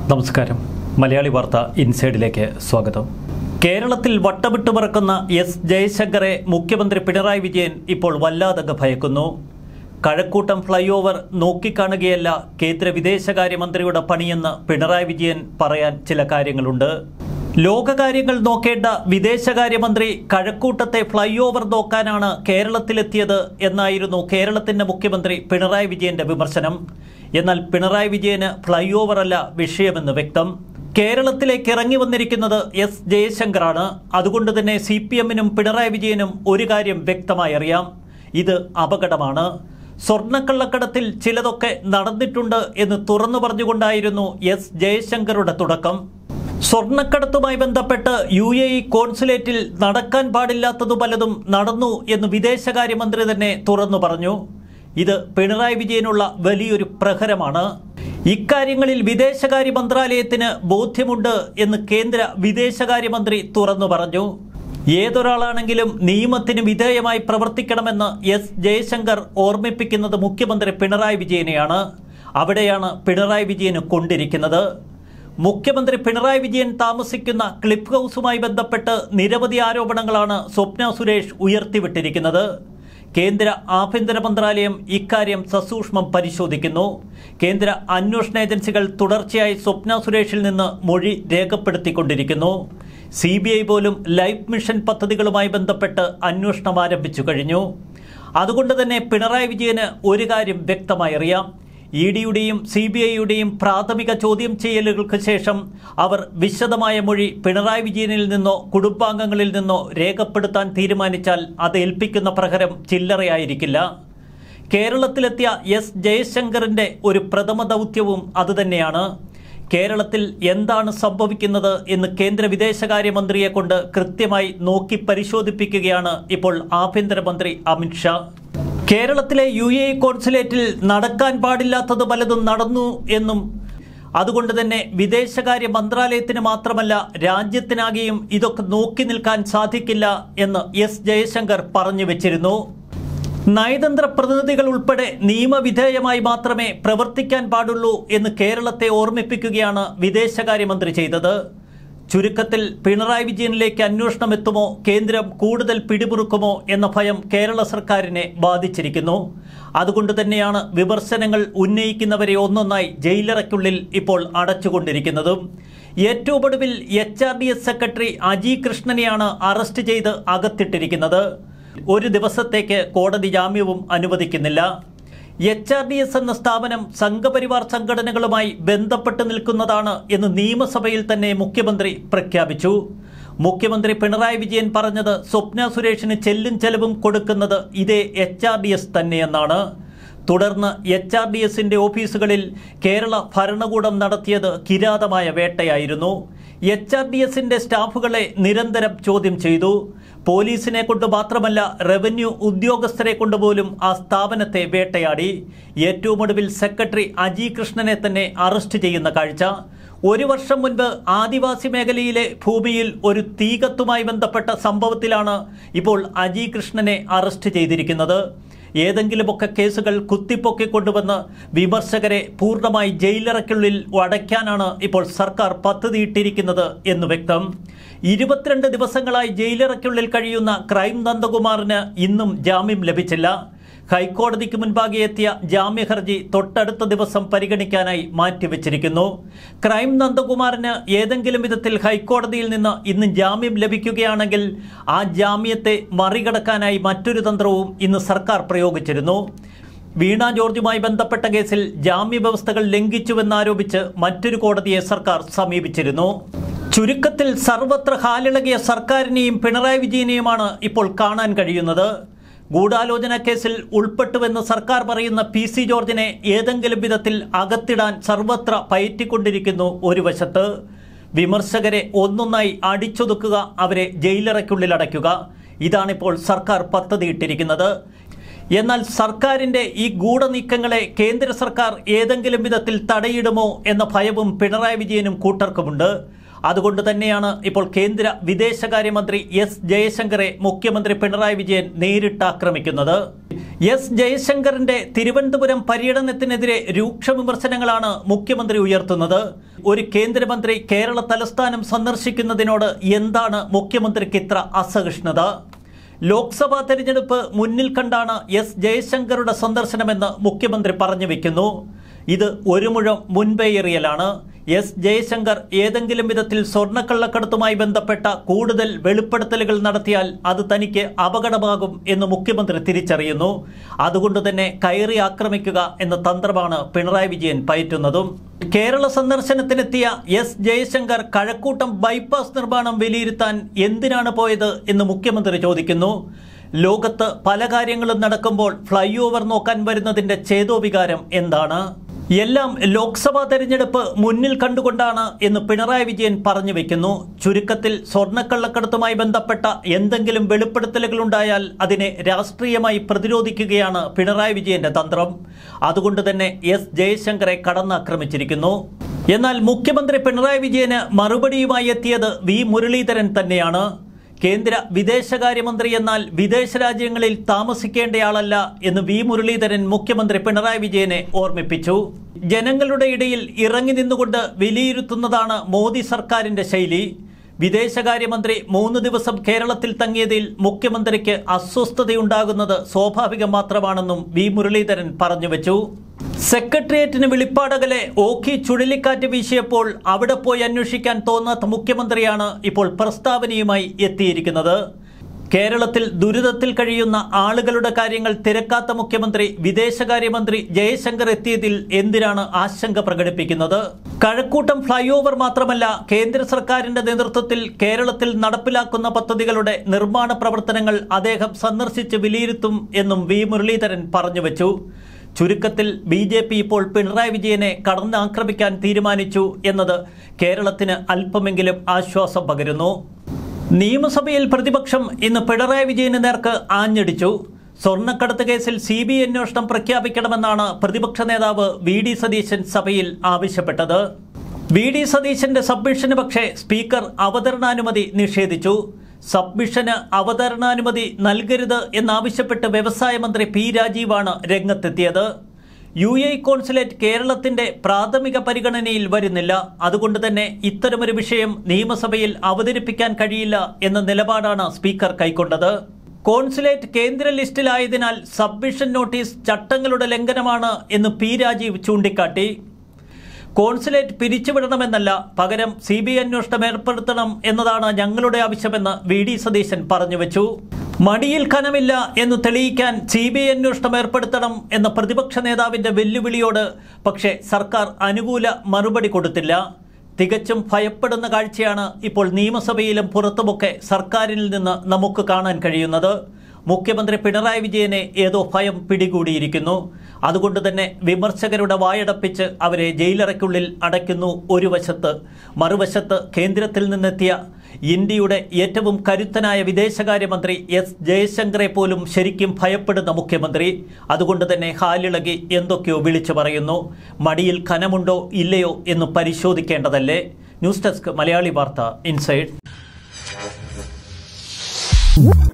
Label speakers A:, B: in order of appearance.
A: നമസ്കാരം മലയാളി വാർത്ത ഇൻസൈഡിലേക്ക് സ്വാഗതം കേരളത്തിൽ വട്ടമിട്ട് പറക്കുന്ന എസ് ജയശങ്കറെ മുഖ്യമന്ത്രി പിണറായി വിജയൻ ഇപ്പോൾ വല്ലാതങ്ങ് ഭയക്കുന്നു കഴക്കൂട്ടം ഫ്ലൈ ഓവർ നോക്കിക്കാണുകയല്ല കേന്ദ്ര വിദേശകാര്യമന്ത്രിയുടെ പണിയെന്ന് പിണറായി വിജയൻ പറയാൻ ചില കാര്യങ്ങളുണ്ട് ലോകകാര്യങ്ങൾ നോക്കേണ്ട വിദേശകാര്യമന്ത്രി കഴക്കൂട്ടത്തെ ഫ്ലൈ ഓവർ നോക്കാനാണ് കേരളത്തിലെത്തിയത് എന്നായിരുന്നു കേരളത്തിന്റെ മുഖ്യമന്ത്രി പിണറായി വിജയന്റെ വിമർശനം എന്നാൽ പിണറായി വിജയന് ഫ്ലൈ ഓവർ അല്ല വിഷയമെന്ന് വ്യക്തം കേരളത്തിലേക്ക് ഇറങ്ങി വന്നിരിക്കുന്നത് എസ് ജയശങ്കറാണ് അതുകൊണ്ട് തന്നെ സി പി എമ്മിനും പിണറായി വിജയനും ഒരു കാര്യം വ്യക്തമായി അറിയാം ഇത് അപകടമാണ് സ്വർണ്ണക്കള്ളക്കടത്തിൽ ചിലതൊക്കെ നടന്നിട്ടുണ്ട് എന്ന് തുറന്നു പറഞ്ഞുകൊണ്ടായിരുന്നു എസ് ജയശങ്കറുടെ തുടക്കം സ്വർണ്ണക്കടത്തുമായി ബന്ധപ്പെട്ട് യു എ ഇ കോൺസുലേറ്റിൽ നടക്കാൻ പാടില്ലാത്തതു പലതും നടന്നു എന്ന് വിദേശകാര്യമന്ത്രി തന്നെ തുറന്നു പറഞ്ഞു ഇത് പിണറായി വിജയനുള്ള വലിയൊരു പ്രഹരമാണ് ഇക്കാര്യങ്ങളിൽ വിദേശകാര്യ മന്ത്രാലയത്തിന് ബോധ്യമുണ്ട് എന്ന് കേന്ദ്ര വിദേശകാര്യമന്ത്രി തുറന്നു പറഞ്ഞു ഏതൊരാളാണെങ്കിലും നിയമത്തിന് വിധേയമായി പ്രവർത്തിക്കണമെന്ന് എസ് ജയശങ്കർ ഓർമ്മിപ്പിക്കുന്നത് മുഖ്യമന്ത്രി പിണറായി വിജയനെയാണ് അവിടെയാണ് പിണറായി വിജയന് കൊണ്ടിരിക്കുന്നത് മുഖ്യമന്ത്രി പിണറായി വിജയൻ താമസിക്കുന്ന ക്ലിഫ് ഹൗസുമായി ബന്ധപ്പെട്ട് നിരവധി ആരോപണങ്ങളാണ് സ്വപ്ന സുരേഷ് ഉയർത്തിവിട്ടിരിക്കുന്നത് കേന്ദ്ര ആഭ്യന്തര മന്ത്രാലയം ഇക്കാര്യം സസൂക്ഷ്മം പരിശോധിക്കുന്നു കേന്ദ്ര അന്വേഷണ ഏജൻസികൾ തുടർച്ചയായി സ്വപ്ന സുരേഷിൽ നിന്ന് മൊഴി രേഖപ്പെടുത്തിക്കൊണ്ടിരിക്കുന്നു സി ബി ഐ പോലും ലൈഫ് മിഷൻ പദ്ധതികളുമായി ബന്ധപ്പെട്ട് അന്വേഷണം ആരംഭിച്ചു കഴിഞ്ഞു അതുകൊണ്ട് തന്നെ പിണറായി വിജയന് ഒരു കാര്യം വ്യക്തമായി അറിയാം ഇ ഡിയുടെയും സി ബി ഐയുടെയും പ്രാഥമിക ചോദ്യം ചെയ്യലുകൾക്ക് ശേഷം അവർ വിശദമായ മൊഴി പിണറായി വിജയനിൽ നിന്നോ കുടുംബാംഗങ്ങളിൽ നിന്നോ രേഖപ്പെടുത്താൻ തീരുമാനിച്ചാൽ അത് ഏൽപ്പിക്കുന്ന പ്രഹരം ചില്ലറയായിരിക്കില്ല കേരളത്തിലെത്തിയ എസ് ജയശങ്കറിന്റെ ഒരു പ്രഥമ ദൗത്യവും അതുതന്നെയാണ് കേരളത്തിൽ എന്താണ് സംഭവിക്കുന്നത് എന്ന് കേന്ദ്ര വിദേശകാര്യമന്ത്രിയെ കൊണ്ട് കൃത്യമായി നോക്കി പരിശോധിപ്പിക്കുകയാണ് ഇപ്പോൾ ആഭ്യന്തരമന്ത്രി അമിത്ഷാ കേരളത്തിലെ യു എ കോൺസുലേറ്റിൽ നടക്കാൻ പാടില്ലാത്തത് പലതും നടന്നു എന്നും അതുകൊണ്ട് തന്നെ വിദേശകാര്യ മന്ത്രാലയത്തിന് മാത്രമല്ല രാജ്യത്തിനാകെയും ഇതൊക്കെ നോക്കി നിൽക്കാൻ സാധിക്കില്ല എന്ന് എസ് ജയശങ്കർ പറഞ്ഞു വെച്ചിരുന്നു നയതന്ത്ര പ്രതിനിധികൾ ഉൾപ്പെടെ നിയമവിധേയമായി മാത്രമേ പ്രവർത്തിക്കാൻ പാടുള്ളൂ എന്ന് കേരളത്തെ ഓർമ്മിപ്പിക്കുകയാണ് വിദേശകാര്യമന്ത്രി ചെയ്തത് ചുരുക്കത്തിൽ പിണറായി വിജയനിലേക്ക് അന്വേഷണം എത്തുമോ കേന്ദ്രം കൂടുതൽ പിടിമുറുക്കുമോ എന്ന ഭയം കേരള സർക്കാരിനെ ബാധിച്ചിരിക്കുന്നു അതുകൊണ്ട് തന്നെയാണ് വിമർശനങ്ങൾ ഉന്നയിക്കുന്നവരെ ഒന്നൊന്നായി ജയിലറയ്ക്കുള്ളിൽ ഇപ്പോൾ അടച്ചുകൊണ്ടിരിക്കുന്നതും ഏറ്റവും ഒടുവിൽ H R D S secretary Aji കൃഷ്ണനെയാണ് അറസ്റ്റ് ചെയ്ത് അകത്തിട്ടിരിക്കുന്നത് ഒരു ദിവസത്തേക്ക് കോടതി ജാമ്യവും അനുവദിക്കുന്നില്ല എച്ച് ആർ ഡി എസ് എന്ന സ്ഥാപനം സംഘപരിവാർ സംഘടനകളുമായി ബന്ധപ്പെട്ട് നിൽക്കുന്നതാണ് എന്ന് നിയമസഭയിൽ തന്നെ മുഖ്യമന്ത്രി പ്രഖ്യാപിച്ചു മുഖ്യമന്ത്രി പിണറായി വിജയൻ പറഞ്ഞത് സ്വപ്ന സുരേഷിന് ചെല്ലും ചെലവും കൊടുക്കുന്നത് ഇതേ എച്ച് ആർ ഡി എസ് തന്നെയെന്നാണ് തുടർന്ന് എച്ച് ആർ ഡി എസിന്റെ ഓഫീസുകളിൽ കേരള ഭരണകൂടം നടത്തിയത് കിരാതമായ വേട്ടയായിരുന്നു എച്ച് ആർ ഡി എസിന്റെ സ്റ്റാഫുകളെ നിരന്തരം ചോദ്യം ചെയ്തു പോലീസിനെ കൊണ്ട് മാത്രമല്ല റവന്യൂ ഉദ്യോഗസ്ഥരെ കൊണ്ട് പോലും ആ സ്ഥാപനത്തെ വേട്ടയാടി ഏറ്റവും ഒടുവിൽ സെക്രട്ടറി അജി കൃഷ്ണനെ തന്നെ അറസ്റ്റ് ചെയ്യുന്ന കാഴ്ച ഒരു വർഷം മുൻപ് ആദിവാസി മേഖലയിലെ ഭൂമിയിൽ ഒരു തീകത്തുമായി ബന്ധപ്പെട്ട സംഭവത്തിലാണ് ഇപ്പോൾ അജി കൃഷ്ണനെ അറസ്റ്റ് ചെയ്തിരിക്കുന്നത് ഏതെങ്കിലുമൊക്കെ കേസുകൾ കുത്തിപ്പൊക്കിക്കൊണ്ടുവന്ന് വിമർശകരെ പൂർണ്ണമായി ജയിലറയ്ക്കുള്ളിൽ അടയ്ക്കാനാണ് ഇപ്പോൾ സർക്കാർ പദ്ധതിയിട്ടിരിക്കുന്നത് എന്ന് വ്യക്തം ഇരുപത്തിരണ്ട് ദിവസങ്ങളായി ജയിലറയ്ക്കുള്ളിൽ കഴിയുന്ന ക്രൈം നന്ദകുമാറിന് ഇന്നും ജാമ്യം ലഭിച്ചില്ല ഹൈക്കോടതിക്ക് മുൻപാകെ എത്തിയ ജാമ്യ ഹർജി തൊട്ടടുത്ത ദിവസം പരിഗണിക്കാനായി മാറ്റിവെച്ചിരിക്കുന്നു ക്രൈം നന്ദകുമാറിന് ഏതെങ്കിലും വിധത്തിൽ ഹൈക്കോടതിയിൽ നിന്ന് ഇന്ന് ജാമ്യം ലഭിക്കുകയാണെങ്കിൽ ആ ജാമ്യത്തെ മറികടക്കാനായി മറ്റൊരു തന്ത്രവും ഇന്ന് സർക്കാർ പ്രയോഗിച്ചിരുന്നു വീണ ജോർജുമായി ബന്ധപ്പെട്ട കേസിൽ ജാമ്യ വ്യവസ്ഥകൾ ലംഘിച്ചുവെന്നാരോപിച്ച് മറ്റൊരു കോടതിയെ സർക്കാർ സമീപിച്ചിരുന്നു ചുരുക്കത്തിൽ സർവത്ര ഹാലിളകിയ സർക്കാരിനെയും പിണറായി വിജയനെയുമാണ് ഇപ്പോൾ കാണാൻ കഴിയുന്നത് ഗൂഢാലോചന കേസിൽ ഉൾപ്പെട്ടുവെന്ന് സർക്കാർ പറയുന്ന പി സി ജോർജിനെ ഏതെങ്കിലും വിധത്തിൽ അകത്തിടാൻ സർവത്ര പയറ്റിക്കൊണ്ടിരിക്കുന്നു ഒരു വശത്ത് വിമർശകരെ ഒന്നൊന്നായി അടിച്ചൊതുക്കുക അവരെ ജയിലറയ്ക്കുള്ളിൽ അടയ്ക്കുക ഇതാണിപ്പോൾ സർക്കാർ പദ്ധതിയിട്ടിരിക്കുന്നത് എന്നാൽ സർക്കാരിന്റെ ഈ ഗൂഢനീക്കങ്ങളെ കേന്ദ്ര സർക്കാർ ഏതെങ്കിലും വിധത്തിൽ തടയിടുമോ എന്ന ഭയവും പിണറായി വിജയനും കൂട്ടർക്കുമുണ്ട് അതുകൊണ്ട് തന്നെയാണ് ഇപ്പോൾ കേന്ദ്ര വിദേശകാര്യമന്ത്രി എസ് ജയശങ്കറെ മുഖ്യമന്ത്രി പിണറായി വിജയൻ നേരിട്ട് ആക്രമിക്കുന്നത് എസ് ജയശങ്കറിന്റെ തിരുവനന്തപുരം പര്യടനത്തിനെതിരെ രൂക്ഷ വിമർശനങ്ങളാണ് മുഖ്യമന്ത്രി ഉയർത്തുന്നത് ഒരു കേന്ദ്രമന്ത്രി കേരള തലസ്ഥാനം സന്ദർശിക്കുന്നതിനോട് എന്താണ് മുഖ്യമന്ത്രിക്ക് ഇത്ര അസഹിഷ്ണുത ലോക്സഭാ തെരഞ്ഞെടുപ്പ് മുന്നിൽ കണ്ടാണ് എസ് ജയശങ്കറുടെ സന്ദർശനമെന്ന് മുഖ്യമന്ത്രി പറഞ്ഞു വെക്കുന്നു ഇത് ഒരു മുഴം മുൻപേറിയലാണ് എസ് ജയശങ്കർ ഏതെങ്കിലും വിധത്തിൽ സ്വർണ്ണക്കള്ളക്കടത്തുമായി ബന്ധപ്പെട്ട കൂടുതൽ വെളിപ്പെടുത്തലുകൾ നടത്തിയാൽ അത് തനിക്ക് അപകടമാകും എന്ന് മുഖ്യമന്ത്രി തിരിച്ചറിയുന്നു അതുകൊണ്ട് തന്നെ കയറി ആക്രമിക്കുക എന്ന തന്ത്രമാണ് പിണറായി വിജയൻ പയറ്റുന്നതും കേരള സന്ദർശനത്തിനെത്തിയ എസ് ജയശങ്കർ കഴക്കൂട്ടം ബൈപ്പാസ് നിർമ്മാണം വിലയിരുത്താൻ എന്തിനാണ് പോയത് എന്ന് മുഖ്യമന്ത്രി ചോദിക്കുന്നു ലോകത്ത് പല കാര്യങ്ങളും നടക്കുമ്പോൾ ഫ്ലൈ ഓവർ നോക്കാൻ വരുന്നതിന്റെ ചേതോവികാരം എന്താണ് എല്ലാം ലോക്സഭാ തെരഞ്ഞെടുപ്പ് മുന്നിൽ കണ്ടുകൊണ്ടാണ് എന്ന് പിണറായി വിജയൻ പറഞ്ഞു വെക്കുന്നു ചുരുക്കത്തിൽ സ്വർണ്ണക്കള്ളക്കടത്തുമായി ബന്ധപ്പെട്ട എന്തെങ്കിലും വെളിപ്പെടുത്തലുകൾ ഉണ്ടായാൽ അതിനെ രാഷ്ട്രീയമായി പ്രതിരോധിക്കുകയാണ് പിണറായി വിജയന്റെ തന്ത്രം അതുകൊണ്ട് തന്നെ എസ് ജയശങ്കറെ കടന്നാക്രമിച്ചിരിക്കുന്നു എന്നാൽ മുഖ്യമന്ത്രി പിണറായി വിജയന് മറുപടിയുമായി എത്തിയത് വി മുരളീധരൻ തന്നെയാണ് കേന്ദ്ര വിദേശകാര്യമന്ത്രി എന്നാൽ വിദേശ രാജ്യങ്ങളിൽ താമസിക്കേണ്ടയാളല്ല എന്ന് വി മുരളീധരൻ മുഖ്യമന്ത്രി പിണറായി വിജയനെ ഓർമ്മിപ്പിച്ചു ജനങ്ങളുടെ ഇടയിൽ ഇറങ്ങി നിന്നുകൊണ്ട് വിലയിരുത്തുന്നതാണ് മോദി സർക്കാരിന്റെ ശൈലി വിദേശകാര്യമന്ത്രി മൂന്ന് ദിവസം കേരളത്തിൽ തങ്ങിയതിൽ മുഖ്യമന്ത്രിക്ക് അസ്വസ്ഥതയുണ്ടാകുന്നത് സ്വാഭാവികം മാത്രമാണെന്നും വി മുരളീധരൻ പറഞ്ഞുവെച്ചു സെക്രട്ടേറിയറ്റിന് വെളിപ്പാടകലെ ഓഖി ചുഴലിക്കാറ്റ് വീശിയപ്പോൾ അവിടെ പോയി അന്വേഷിക്കാൻ തോന്നാത്ത മുഖ്യമന്ത്രിയാണ് ഇപ്പോൾ പ്രസ്താവനയുമായി എത്തിയിരിക്കുന്നത് കേരളത്തിൽ ദുരിതത്തിൽ കഴിയുന്ന ആളുകളുടെ കാര്യങ്ങൾ തിരക്കാത്ത മുഖ്യമന്ത്രി വിദേശകാര്യമന്ത്രി ജയശങ്കർ എത്തിയതിൽ എന്തിനാണ് ആശങ്ക പ്രകടിപ്പിക്കുന്നത് കഴക്കൂട്ടം ഫ്ലൈ ഓവർ മാത്രമല്ല കേന്ദ്ര സർക്കാരിന്റെ നേതൃത്വത്തിൽ കേരളത്തിൽ നടപ്പിലാക്കുന്ന പദ്ധതികളുടെ നിർമ്മാണ പ്രവർത്തനങ്ങൾ അദ്ദേഹം സന്ദർശിച്ച് വിലയിരുത്തും എന്നും വി മുരളീധരൻ പറഞ്ഞുവെച്ചു ചുരുക്കത്തിൽ ബി ജെ പി ഇപ്പോൾ പിണറായി വിജയനെ കടന്നാക്രമിക്കാൻ തീരുമാനിച്ചു എന്നത് കേരളത്തിന് അല്പമെങ്കിലും ആശ്വാസം പകരുന്നു നിയമസഭയിൽ പ്രതിപക്ഷം ഇന്ന് പിണറായി വിജയന് നേർക്ക് ആഞ്ഞടിച്ചു സ്വർണ്ണക്കടത്ത് കേസിൽ സി ബി ഐ അന്വേഷണം പ്രഖ്യാപിക്കണമെന്നാണ് പ്രതിപക്ഷ നേതാവ് വി ഡി സതീശൻ സഭയിൽ ആവശ്യപ്പെട്ടത് വി ഡി സതീശന്റെ സബ്മിഷന് പക്ഷേ സ്പീക്കർ അവതരണാനുമതി നിഷേധിച്ചു സബ്മിഷന് അവതരണാനുമതി നൽകരുത് എന്നാവശ്യപ്പെട്ട് വ്യവസായ മന്ത്രി പി രാജീവാണ് രംഗത്തെത്തിയത് യു എ കോൺസുലേറ്റ് കേരളത്തിന്റെ പ്രാഥമിക പരിഗണനയിൽ വരുന്നില്ല അതുകൊണ്ട് തന്നെ ഇത്തരമൊരു വിഷയം നിയമസഭയിൽ അവതരിപ്പിക്കാൻ കഴിയില്ല എന്ന നിലപാടാണ് സ്പീക്കർ കൈക്കൊണ്ടത് കോൺസുലേറ്റ് കേന്ദ്ര ലിസ്റ്റിലായതിനാൽ സബ്മിഷൻ നോട്ടീസ് ചട്ടങ്ങളുടെ ലംഘനമാണ് എന്ന് പി രാജീവ് ചൂണ്ടിക്കാട്ടി കോൺസുലേറ്റ് പിരിച്ചുവിടണമെന്നല്ല പകരം സി ബി ഐ അന്വേഷണം ഏർപ്പെടുത്തണം എന്നതാണ് ഞങ്ങളുടെ ആവശ്യമെന്ന് വി ഡി സതീശൻ പറഞ്ഞുവെച്ചു മടിയിൽ കനമില്ല എന്ന് തെളിയിക്കാൻ സി ബി ഐ അന്വേഷണം ഏർപ്പെടുത്തണം എന്ന പ്രതിപക്ഷ നേതാവിന്റെ വെല്ലുവിളിയോട് പക്ഷേ സർക്കാർ അനുകൂല മറുപടി കൊടുത്തില്ല തികച്ചും ഭയപ്പെടുന്ന കാഴ്ചയാണ് ഇപ്പോൾ നിയമസഭയിലും പുറത്തുമൊക്കെ സർക്കാരിൽ നിന്ന് നമുക്ക് കാണാൻ കഴിയുന്നത് മുഖ്യമന്ത്രി പിണറായി വിജയനെ ഏതോ ഭയം പിടികൂടിയിരിക്കുന്നു അതുകൊണ്ട് തന്നെ വിമർശകരുടെ വായടപ്പിച്ച് അവരെ ജയിലറയ്ക്കുള്ളിൽ അടയ്ക്കുന്നു ഒരു വശത്ത് മറുവശത്ത് കേന്ദ്രത്തിൽ നിന്നെത്തിയ ഇന്ത്യയുടെ ഏറ്റവും കരുത്തനായ വിദേശകാര്യമന്ത്രി എസ് ജയശങ്കറെ പോലും ശരിക്കും ഭയപ്പെടുന്ന മുഖ്യമന്ത്രി അതുകൊണ്ട് തന്നെ ഹാലിളകി എന്തൊക്കെയോ വിളിച്ചു പറയുന്നു മടിയിൽ കനമുണ്ടോ ഇല്ലയോ എന്ന് പരിശോധിക്കേണ്ടതല്ലേ ന്യൂസ് ഡെസ്ക് മലയാളി വാർത്ത ഇൻസൈഡ്